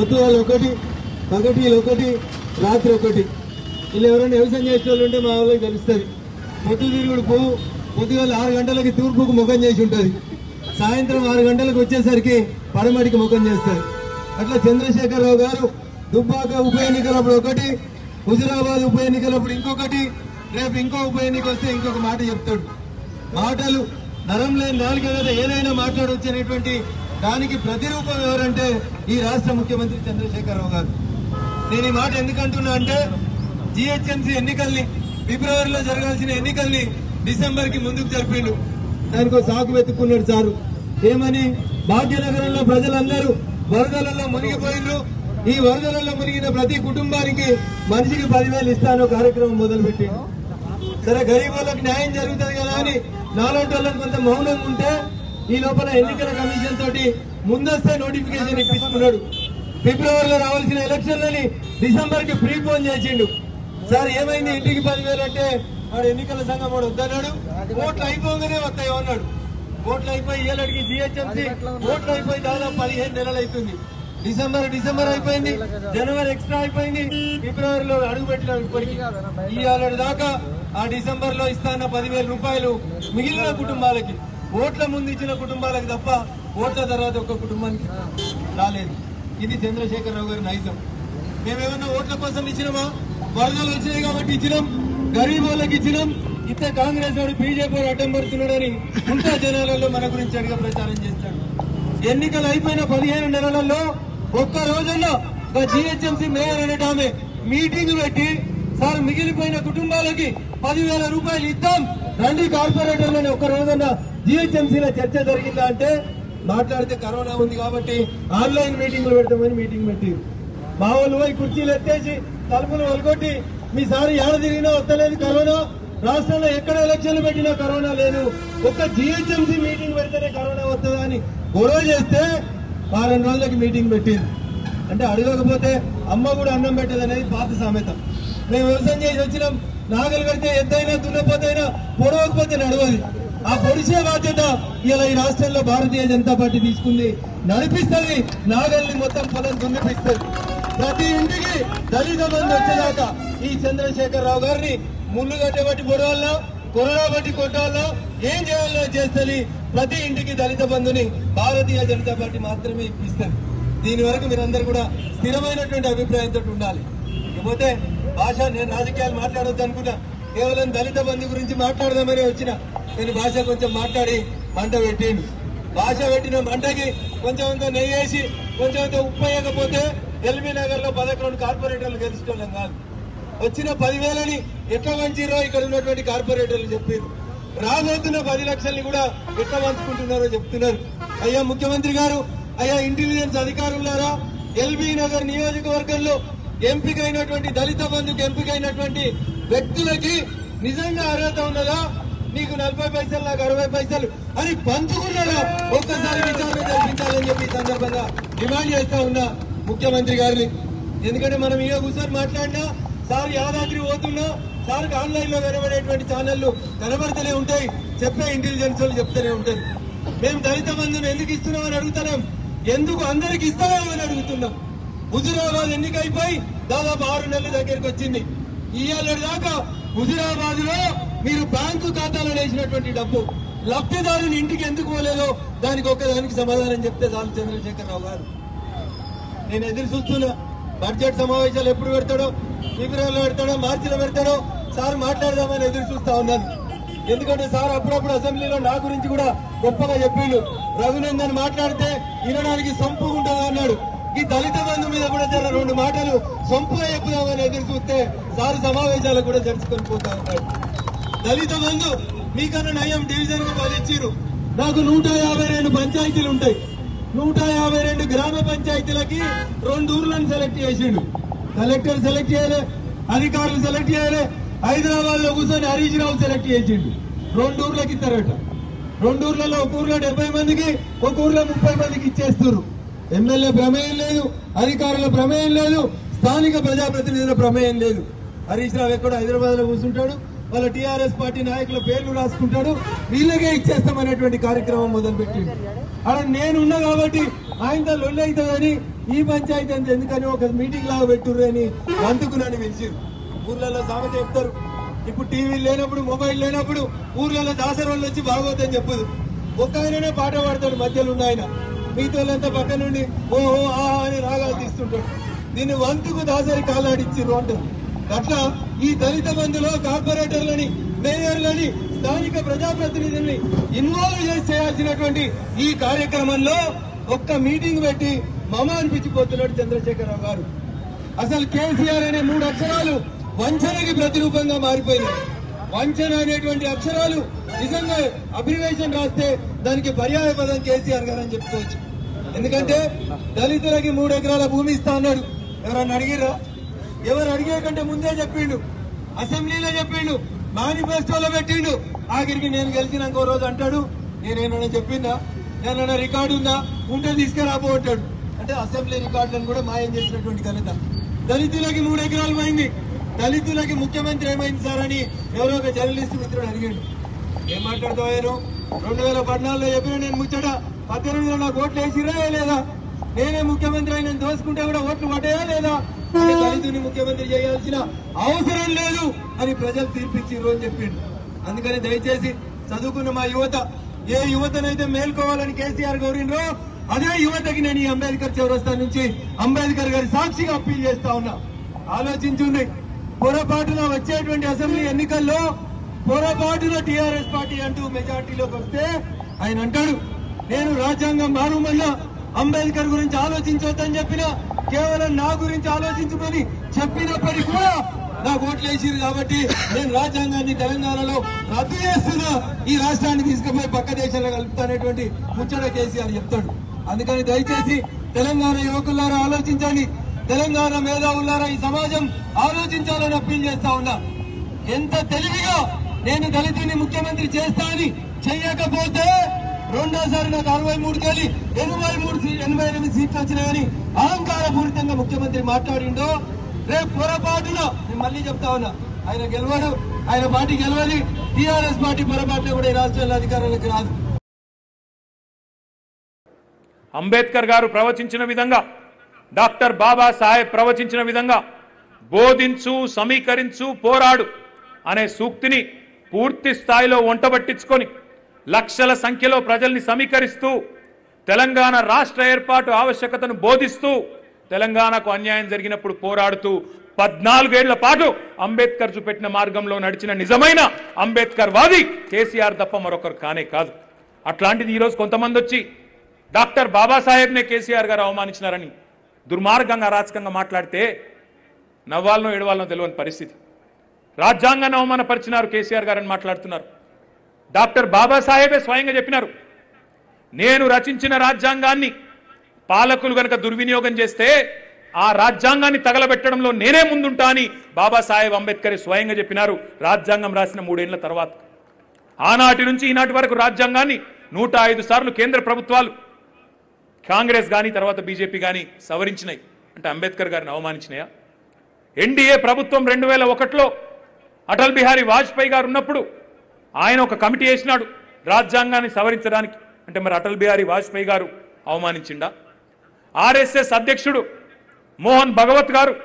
పొద్దుగాల ఒకటి పగటిలు ఒకటి రాత్రి ఒకటి వీళ్ళు ఎవరైనా వ్యవసాయం చేసే వాళ్ళు ఉంటే మా వాళ్ళకి తెలుస్తుంది పొద్దు తిరుగుడు పువ్వు పొద్దుగాల ఆరు గంటలకి తూర్పుకు ముఖం చేసి ఉంటుంది సాయంత్రం ఆరు గంటలకు వచ్చేసరికి పడమటికి ముఖం చేస్తారు అట్లా చంద్రశేఖరరావు గారు దుబ్బాక ఉప ఎన్నికలప్పుడు ఒకటి హుజురాబాద్ ఉప ఎన్నికలప్పుడు ఇంకొకటి రేపు ఇంకో ఉప ఎన్నిక వస్తే ఇంకొక మాట చెప్తాడు మాటలు నరం లేని నాలుగు కదా ఏదైనా మాట్లాడవచ్చు అనేటువంటి దానికి ప్రతిరూపం ఎవరంటే ఈ రాష్ట్ర ముఖ్యమంత్రి చంద్రశేఖరరావు గారు నేను ఈ మాట ఎందుకంటున్నా అంటే జిహెచ్ఎంసీ ఎన్నికల్ని ఫిబ్రవరిలో జరగాల్సిన ఎన్నికల్ని డిసెంబర్ కి ముందుకు జరిపిండు దానికి ఒక సాకు వెతుక్కున్నాడు సారు ఏమని భాగ్యనగరంలో ప్రజలందరూ వరదలలో మునిగిపోయిండ్రు ఈ వరదలలో మునిగిన ప్రతి కుటుంబానికి మనిషికి పదివేలు ఇస్తానో కార్యక్రమం మొదలుపెట్టిండు సరే గరీబ్ వాళ్ళకి న్యాయం జరుగుతుంది కదా అని నాలుగు వాళ్ళకి కొంత మౌనంగా ఉంటే ఈ లోపల ఎన్నికల కమిషన్ తోటి ముందస్తే నోటిఫికేషన్ ఇప్పించుకున్నాడు ఫిబ్రవరిలో రావాల్సిన ఎలక్షన్లని డిసెంబర్ కి ప్రీ పోన్ చేసిండు సార్ ఏమైంది ఇంటికి పదివేలు అంటే వాడు ఎన్నికల సంఘం వాడు వద్దన్నాడు ఓట్లు అయిపోగానే వస్తాయో అన్నాడు ఓట్లు అయిపోయి ఏళ్ళకి జిహెచ్ఎంసీ ఓట్లు అయిపోయి దాదాపు పదిహేను నెలలు అవుతుంది డిసెంబర్ డిసెంబర్ అయిపోయింది జనవరి ఎక్స్ట్రా అయిపోయింది ఫిబ్రవరిలో అడుగు పెట్టినాం ఇప్పటికి ఇవాళ దాకా ఆ డిసెంబర్ లో ఇస్తాన్న పదివేల రూపాయలు మిగిలిన కుటుంబాలకి ఓట్ల ముందు ఇచ్చిన కుటుంబాలకు తప్ప ఓట్ల తర్వాత ఒక్క కుటుంబానికి రాలేదు ఇది చంద్రశేఖరరావు గారి నైజం మేమేమన్నా ఓట్ల కోసం ఇచ్చినామా వరదలు వచ్చినాయి కాబట్టి ఇచ్చినాం గరీబ్ వాళ్ళకి ఇచ్చినాం ఇస్తే కాంగ్రెస్ వాడు బీజేపీ వాడు అడ్డం పడుతున్నాడని ఉంటా జనాలలో మన గురించి అడిగా ప్రచారం చేస్తాడు ఎన్నికలు అయిపోయిన పదిహేను నెలలలో ఒక్క రోజుల్లో జిహెచ్ఎంసీ మేయర్ అనేట ఆమె మీటింగ్ పెట్టి సార్ మిగిలిపోయిన కుటుంబాలకి పదివేల రూపాయలు ఇద్దాం రండి కార్పొరేటర్లని ఒక్క రోజున జిహెచ్ఎంసీలో చర్చ జరిగిందా అంటే మాట్లాడితే కరోనా ఉంది కాబట్టి ఆన్లైన్ మీటింగ్లు పెడతామని మీటింగ్ పెట్టి మా వాళ్ళు పోయి కుర్చీలు ఎత్తేసి తలుపులు వలగొట్టి మీ సారి ఏడ తిరిగినా వస్తలేదు కరోనా రాష్ట్రంలో ఎక్కడ ఎలక్షన్లు పెట్టినా కరోనా లేదు ఒక్క జిహెచ్ఎంసీ మీటింగ్ పెడితేనే కరోనా వస్తుందా అని గొడవ చేస్తే వారం రోజులకి మీటింగ్ పెట్టింది అంటే అడగకపోతే అమ్మ కూడా అన్నం పెట్టదు అనేది పాత సామెత మేము వ్యవసాయం చేసి వచ్చినాం నాగలు కడితే ఎద్దైనా దున్నపోతైనా పొడవకపోతే నడవదు ఆ పొడిచే బాధ్యత ఇలా ఈ రాష్ట్రంలో భారతీయ జనతా పార్టీ తీసుకుంది నడిపిస్తుంది నాగల్ని మొత్తం పొలం దున్నిపిస్తుంది ప్రతి ఇంటికి దళిత బంధు వచ్చేదాకా ఈ చంద్రశేఖరరావు గారిని ముళ్ళు కట్టబట్టి పొడవాలన్నా కరోనా బట్టి కొట్టాలన్నా ఏం చేయాలో చేస్తుంది ప్రతి ఇంటికి దళిత బంధుని భారతీయ జనతా పార్టీ మాత్రమే ఇప్పిస్తుంది దీని వరకు మీరందరూ కూడా స్థిరమైనటువంటి అభిప్రాయంతో ఉండాలి ఇకపోతే భాష నేను రాజకీయాలు మాట్లాడొద్దు అనుకున్నా కేవలం దళిత బంధు గురించి మాట్లాడదామని వచ్చిన నేను భాష కొంచెం మాట్లాడి మంట పెట్టిండు భాష పెట్టిన మంటకి కొంచెం అంత నెయ్యి వేసి కొంచెం అంత ఉప్పు వేయకపోతే ఎల్బీ నగర్ లో పదకొండు కార్పొరేటర్లు గెలుచుకోలేం కాదు వచ్చిన పదివేలని ఎట్లా వంచిరో ఇక్కడ ఉన్నటువంటి కార్పొరేటర్లు చెప్పారు రాబోతున్న పది లక్షల్ని కూడా ఎట్లా పంచుకుంటున్నారో చెప్తున్నారు అయ్యా ముఖ్యమంత్రి గారు అయ్యా ఇంటెలిజెన్స్ అధికారులారా ఎల్బీ నగర్ నియోజకవర్గంలో ఎంపికైనటువంటి దళిత బంధుకు ఎంపికైనటువంటి వ్యక్తులకి నిజంగా అర్హత ఉన్నదా నీకు నలభై పైసలు నాకు అరవై పైసలు అని పంచుకున్నారా ఒక్కసారి విచారణ జరిపించాలని చెప్పి ఈ సందర్భంగా డిమాండ్ చేస్తా ఉన్నా ముఖ్యమంత్రి గారిని ఎందుకంటే మనం ఇక కూర్చొని మాట్లాడినా సార్ యాదాద్రి పోతున్నా సార్ ఆన్లైన్ లో కనబడేటువంటి ఛానళ్లు కనబడుతూనే ఉంటాయి చెప్పే ఇంటెలిజెన్స్ వాళ్ళు చెప్తూనే ఉంటారు మేము దళిత బంధుని ఎందుకు ఇస్తున్నామని అడుగుతున్నాం ఎందుకు అందరికి ఇస్తామని అడుగుతున్నాం హుజురాబాద్ ఎన్నికైపోయి దాదాపు ఆరు నెలల దగ్గరికి వచ్చింది ఇవాళ దాకా హుజురాబాద్ లో మీరు బ్యాంకు ఖాతాలో వేసినటువంటి డబ్బు లబ్ధిదారుని ఇంటికి ఎందుకు పోలేదో దానికి ఒక్కదానికి సమాధానం చెప్తే చాలు చంద్రశేఖరరావు గారు నేను ఎదురు చూస్తున్నా బడ్జెట్ సమావేశాలు ఎప్పుడు పెడతాడో ఫిబ్రవరిలో పెడతాడో మార్చిలో పెడతాడో సార్ మాట్లాడదామని ఎదురు చూస్తా ఉన్నాను ఎందుకంటే సార్ అప్పుడప్పుడు అసెంబ్లీలో నా గురించి కూడా గొప్పగా చెప్పిండు రఘునందన్ మాట్లాడితే వినడానికి సొంపు ఉంటుంది అన్నాడు ఈ దళిత బంధు మీద కూడా జర రెండు మాటలు సొంపుగా చెప్పుదామని ఎదురు చూస్తే సార్ సమావేశాలకు కూడా జరుచుకొని పోతా ఉన్నాడు దళిత బంధు మీకన్నా నయం డివిజన్ కు పది ఇచ్చిర్రు నాకు నూట యాభై రెండు పంచాయతీలు ఉంటాయి నూట యాభై రెండు గ్రామ పంచాయతీలకి రెండు ఊర్లను సెలెక్ట్ చేసిండు కలెక్టర్ సెలెక్ట్ చేయలే అధికారులు సెలెక్ట్ చేయలే హైదరాబాద్ లో కూర్చొని హరీష్ రావు సెలెక్ట్ చేసిండు రెండు ఊర్లకి ఇస్తారట రెండు ఊర్లలో ఒక ఊర్లో డెబ్బై మందికి ఒక ఊర్లో ముప్పై మందికి ఇచ్చేస్తారు ఎమ్మెల్యే ప్రమేయం లేదు అధికారుల ప్రమేయం లేదు స్థానిక ప్రజాప్రతినిధుల ప్రమేయం లేదు హరీష్ రావు ఎక్కడో హైదరాబాద్ లో కూర్చుంటాడు వాళ్ళ టీఆర్ఎస్ పార్టీ నాయకుల పేర్లు రాసుకుంటాడు వీళ్ళకే ఇచ్చేస్తామనేటువంటి కార్యక్రమం మొదలుపెట్టిండు అక్కడ నేనున్నా కాబట్టి ఆయనతో లొల్లి అవుతుందని ఈ పంచాయతీ అంత ఎందుకని ఒక మీటింగ్ లాగా పెట్టుర్రు అని అందుకు నన్ను పిలిచిరు ఊర్లలో సామెత చెప్తారు ఇప్పుడు టీవీ లేనప్పుడు మొబైల్ లేనప్పుడు ఊర్లలో దాసరోళ్ళు వచ్చి బాగోద్దని చెప్పదు ఒక్క ఆయననే పాట పాడతాడు మధ్యలో ఉన్న ఆయన మిగతా పక్క నుండి ఓ ఓ ఆ అని రాగాలు తీస్తుంటాడు దీన్ని వంతుకు దాసరి కాలాడిచ్చిర్రు అంటారు అట్లా ఈ దళిత బంధులో కార్పొరేటర్లని మేయర్లని స్థానిక ప్రజాప్రతినిధుల్ని ఇన్వాల్వ్ చేసి చేయాల్సినటువంటి ఈ కార్యక్రమంలో ఒక్క మీటింగ్ పెట్టి మమ అనిపించిపోతున్నాడు చంద్రశేఖరరావు గారు అసలు కేసీఆర్ అనే మూడు అక్షరాలు వంచనకి ప్రతిరూపంగా మారిపోయినాయి వంచన అనేటువంటి అక్షరాలు నిజంగా అబ్రివేషన్ రాస్తే దానికి పర్యాయ పదం కేసీఆర్ గారు అని చెప్పుకోవచ్చు ఎందుకంటే దళితులకి మూడు ఎకరాల భూమి ఇస్తా అన్నాడు ఎవరన్నా అడిగిర్రా ఎవరు అడిగే కంటే ముందే చెప్పిండు అసెంబ్లీలో చెప్పిండు మేనిఫెస్టోలో పెట్టిండు ఆఖరికి నేను గెలిచినాక ఓ రోజు అంటాడు నేనేమన్నా చెప్పిందా నేనన్నా రికార్డు ఉందా ఉంటే తీసుకురాబో అంటాడు అంటే అసెంబ్లీ రికార్డులను కూడా మాయం చేసినటువంటి ఘనత దళితులకి మూడు ఎకరాలు పోయింది దళితులకి ముఖ్యమంత్రి ఏమైంది సార్ అని ఎవరో ఒక జర్నలిస్ట్ మిత్రుడు అడిగాడు ఏం మాట్లాడతావు రెండు వేల పద్నాలుగులో చెప్పిన నేను ముచ్చట పద్దెనిమిదిలో నాకు ఓట్లు వేసిరా లేదా నేనే ముఖ్యమంత్రి అయిన దోసుకుంటే కూడా ఓట్లు పడ్డాయా లేదా అంటే దళితుని ముఖ్యమంత్రి చేయాల్సిన అవసరం లేదు అని ప్రజలు తీర్పిచ్చిర్రు అని చెప్పిండు అందుకని దయచేసి చదువుకున్న మా యువత ఏ యువతనైతే మేల్కోవాలని కేసీఆర్ కోరిండ్రో అదే యువతకి నేను ఈ అంబేద్కర్ చౌరస్తా నుంచి అంబేద్కర్ గారి సాక్షిగా అప్పీల్ చేస్తా ఉన్నా ఆలోచించుండి పొరపాటున వచ్చేటువంటి అసెంబ్లీ ఎన్నికల్లో పొరపాటున టీఆర్ఎస్ పార్టీ అంటూ మెజార్టీలోకి వస్తే ఆయన అంటాడు నేను రాజ్యాంగం మారుమన్నా అంబేద్కర్ గురించి ఆలోచించవద్దని చెప్పిన కేవలం నా గురించి ఆలోచించమని చెప్పినప్పటికీ కూడా నాకు ఓట్లు వేసిరు కాబట్టి నేను రాజ్యాంగాన్ని తెలంగాణలో రద్దు చేస్తున్నా ఈ రాష్ట్రాన్ని తీసుకుపోయి పక్క దేశాల్లో కలుపుతానేటువంటి ముచ్చట కేసీఆర్ చెప్తాడు అందుకని దయచేసి తెలంగాణ యువకులారా ఆలోచించండి తెలంగాణ మేధావులారా ఈ సమాజం ఆలోచించాలని అప్పీల్ చేస్తా ఉన్నా ఎంత తెలివిగా నేను దళితుని ముఖ్యమంత్రి చేస్తా అని చెయ్యకపోతే రెండోసారి నాకు అరవై మూడు కేలి ఎనభై మూడు సీ- ఎనభై ఎనిమిది సీట్లు వచ్చినాయని అహంకారపూరితంగా ముఖ్యమంత్రి మాట్లాడిండో రేపు పొరపాటున నేను మళ్ళీ చెప్తా ఉన్నా ఆయన గెలవడు ఆయన పార్టీ గెలవాలి టీఆర్ఎస్ పార్టీ పొరపాటున కూడా ఈ రాష్ట్రంలో అధికారంలోకి రాదు అంబేద్కర్ గారు ప్రవచించిన విధంగా డాక్టర్ బాబా సాహెబ్ ప్రవచించిన విధంగా బోధించు సమీకరించు పోరాడు అనే సూక్తిని పూర్తి స్థాయిలో వంటబట్టించుకొని లక్షల సంఖ్యలో ప్రజల్ని సమీకరిస్తూ తెలంగాణ రాష్ట్ర ఏర్పాటు ఆవశ్యకతను బోధిస్తూ తెలంగాణకు అన్యాయం జరిగినప్పుడు పోరాడుతూ పద్నాలుగేళ్ల పాటు అంబేద్కర్ చూపెట్టిన మార్గంలో నడిచిన నిజమైన అంబేద్కర్ వాది కేసీఆర్ తప్ప మరొకరు కానే కాదు అట్లాంటిది ఈరోజు కొంతమంది వచ్చి డాక్టర్ బాబాసాహెబ్నే కేసీఆర్ గారు అవమానించినారని దుర్మార్గంగా అరాచకంగా మాట్లాడితే నవ్వాలనో ఏడవాలనో తెలియని పరిస్థితి రాజ్యాంగాన్ని అవమానపరిచినారు కేసీఆర్ గారని మాట్లాడుతున్నారు డాక్టర్ బాబాసాహెబే స్వయంగా చెప్పినారు నేను రచించిన రాజ్యాంగాన్ని పాలకులు గనక దుర్వినియోగం చేస్తే ఆ రాజ్యాంగాన్ని తగలబెట్టడంలో నేనే ముందుంటా అని బాబాసాహెబ్ అంబేద్కర్ స్వయంగా చెప్పినారు రాజ్యాంగం రాసిన మూడేళ్ల తర్వాత ఆనాటి నుంచి ఈనాటి వరకు రాజ్యాంగాన్ని నూట ఐదు సార్లు కేంద్ర ప్రభుత్వాలు కాంగ్రెస్ కానీ తర్వాత బీజేపీ కానీ సవరించినాయి అంటే అంబేద్కర్ గారిని అవమానించినాయా ఎన్డీఏ ప్రభుత్వం రెండు వేల ఒకటిలో అటల్ బిహారీ వాజ్పేయి గారు ఉన్నప్పుడు ఆయన ఒక కమిటీ వేసినాడు రాజ్యాంగాన్ని సవరించడానికి అంటే మరి అటల్ బిహారీ వాజ్పేయి గారు అవమానించిండా ఆర్ఎస్ఎస్ అధ్యక్షుడు మోహన్ భగవత్ గారు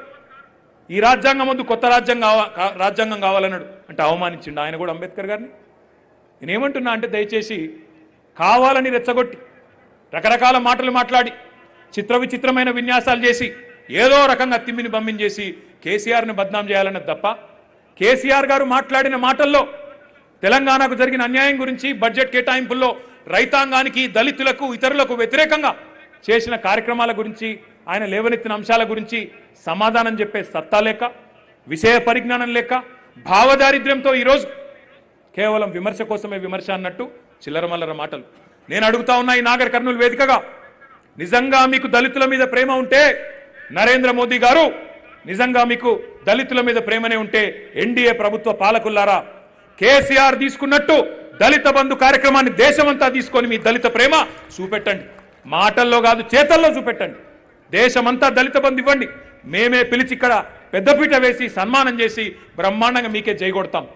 ఈ రాజ్యాంగం ముందు కొత్త రాజ్యాంగం కావా- కా- రాజ్యాంగం కావాలన్నాడు అంటే అవమానించిండు ఆయన కూడా అంబేద్కర్ గారిని నేనేమంటున్నా అంటే దయచేసి కావాలని రెచ్చగొట్టి రకరకాల మాటలు మాట్లాడి చిత్ర విచిత్రమైన విన్యాసాలు చేసి ఏదో రకంగా తిమ్మిని పంపించేసి కేసీఆర్ని బద్నాం చేయాలన్నది తప్ప కేసీఆర్ గారు మాట్లాడిన మాటల్లో తెలంగాణకు జరిగిన అన్యాయం గురించి బడ్జెట్ కేటాయింపుల్లో రైతాంగానికి దళితులకు ఇతరులకు వ్యతిరేకంగా చేసిన కార్యక్రమాల గురించి ఆయన లేవనెత్తిన అంశాల గురించి సమాధానం చెప్పే సత్తా లేక విషయ పరిజ్ఞానం లేక భావదారిద్ర్యంతో ఈరోజు కేవలం విమర్శ కోసమే విమర్శ అన్నట్టు చిల్లరమల్లర మాటలు నేను అడుగుతా ఉన్నా ఈ నాగర్ కర్నూలు వేదికగా నిజంగా మీకు దళితుల మీద ప్రేమ ఉంటే నరేంద్ర మోదీ గారు నిజంగా మీకు దళితుల మీద ప్రేమనే ఉంటే ఎన్డీఏ ప్రభుత్వ పాలకుల్లారా కేసీఆర్ తీసుకున్నట్టు దళిత బంధు కార్యక్రమాన్ని దేశమంతా తీసుకొని మీ దళిత ప్రేమ చూపెట్టండి మాటల్లో కాదు చేతల్లో చూపెట్టండి దేశమంతా దళిత బంధు ఇవ్వండి మేమే పిలిచి ఇక్కడ పెద్దపీట వేసి సన్మానం చేసి బ్రహ్మాండంగా మీకే జై కొడతాం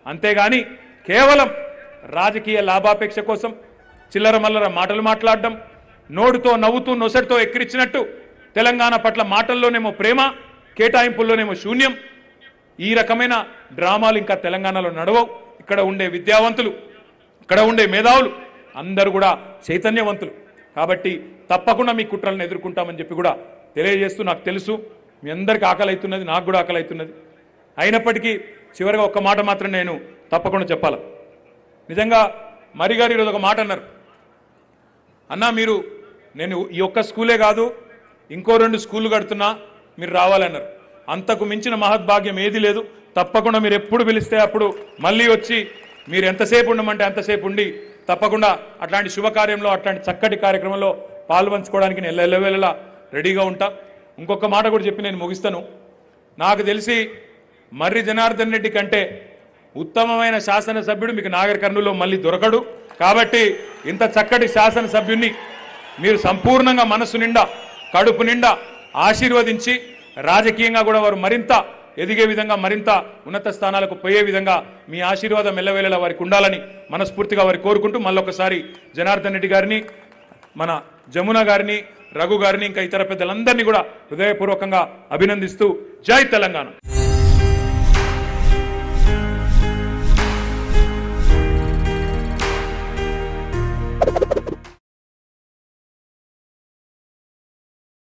అంతేగాని కేవలం రాజకీయ లాభాపేక్ష కోసం చిల్లర మల్లర మాటలు మాట్లాడడం నోడుతో నవ్వుతూ నొసటితో ఎక్కిరించినట్టు తెలంగాణ పట్ల మాటల్లోనేమో ప్రేమ కేటాయింపుల్లోనేమో శూన్యం ఈ రకమైన డ్రామాలు ఇంకా తెలంగాణలో నడవవు ఇక్కడ ఉండే విద్యావంతులు ఇక్కడ ఉండే మేధావులు అందరూ కూడా చైతన్యవంతులు కాబట్టి తప్పకుండా మీ కుట్రలను ఎదుర్కొంటామని చెప్పి కూడా తెలియజేస్తూ నాకు తెలుసు మీ అందరికీ ఆకలి అవుతున్నది నాకు కూడా ఆకలి అవుతున్నది అయినప్పటికీ చివరిగా ఒక్క మాట మాత్రం నేను తప్పకుండా చెప్పాలి నిజంగా మరి గారు ఈరోజు ఒక మాట అన్నారు అన్నా మీరు నేను ఈ ఒక్క స్కూలే కాదు ఇంకో రెండు స్కూళ్ళు కడుతున్నా మీరు రావాలన్నారు అంతకు మించిన మహద్భాగ్యం ఏది లేదు తప్పకుండా మీరు ఎప్పుడు పిలిస్తే అప్పుడు మళ్ళీ వచ్చి మీరు ఎంతసేపు ఉండమంటే అంతసేపు ఉండి తప్పకుండా అట్లాంటి శుభకార్యంలో అట్లాంటి చక్కటి కార్యక్రమంలో పాల్పంచుకోవడానికి నేను ఎల్లవెల్లలా రెడీగా ఉంటా ఇంకొక మాట కూడా చెప్పి నేను ముగిస్తాను నాకు తెలిసి మర్రి జనార్దన్ రెడ్డి కంటే ఉత్తమమైన శాసనసభ్యుడు మీకు నాగర్ కర్నూలులో మళ్ళీ దొరకడు కాబట్టి ఇంత చక్కటి శాసనసభ్యుణ్ణి మీరు సంపూర్ణంగా మనసు నిండా కడుపు నిండా ఆశీర్వదించి రాజకీయంగా కూడా వారు మరింత ఎదిగే విధంగా మరింత ఉన్నత స్థానాలకు పోయే విధంగా మీ ఆశీర్వాదం ఎల్లవేళలా వారికి ఉండాలని మనస్ఫూర్తిగా వారి కోరుకుంటూ మళ్ళొకసారి జనార్దన్ రెడ్డి గారిని మన జమున గారిని రఘు గారిని ఇంకా ఇతర పెద్దలందరినీ కూడా హృదయపూర్వకంగా అభినందిస్తూ జై తెలంగాణ